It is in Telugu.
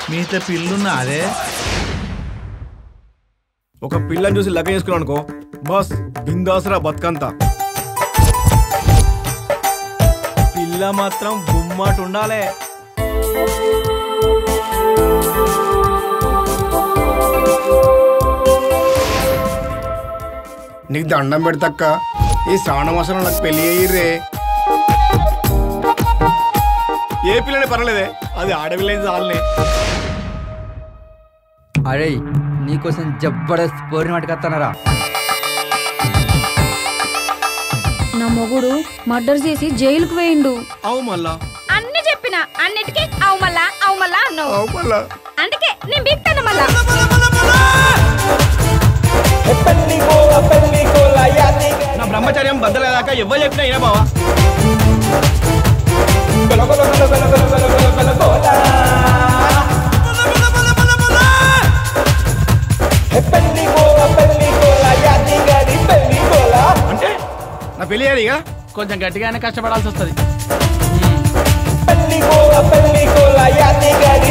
మీతో పిల్లున్నా అదే ఒక పిల్లని చూసి లగ్గ చేసుకున్నావు అనుకో బస్ బిందాసరా బతుకంతా పిల్ల మాత్రం గుమ్మాట ఉండాలి నీకు దండం పెడతక్క ఈ శ్రావణ మాసంలో నాకు పెళ్లి అయ్యిర్రే ఏ పిల్లని పర్వాలేదే అది ఆడపిల్లని చాలనే అరే నీకోసం జబర్దస్త్ పోరిన వాటికత్తనరా నా మొగుడు మర్డర్ చేసి జైలుకు వేయిండు అవు మళ్ళా అన్ని చెప్పిన అన్నిటికీ అవు మళ్ళా అవు మళ్ళా అన్నావు అవు మళ్ళా అందుకే నేను బిక్తాను మళ్ళా నా బ్రహ్మచర్యం బద్దలేదాకా ఎవ్వరు చెప్పినా అయినా బావా అంటే నా పెళ్లి అయ్యారు ఇక కొంచెం గట్టిగానే కష్టపడాల్సి వస్తుంది película, película, ya te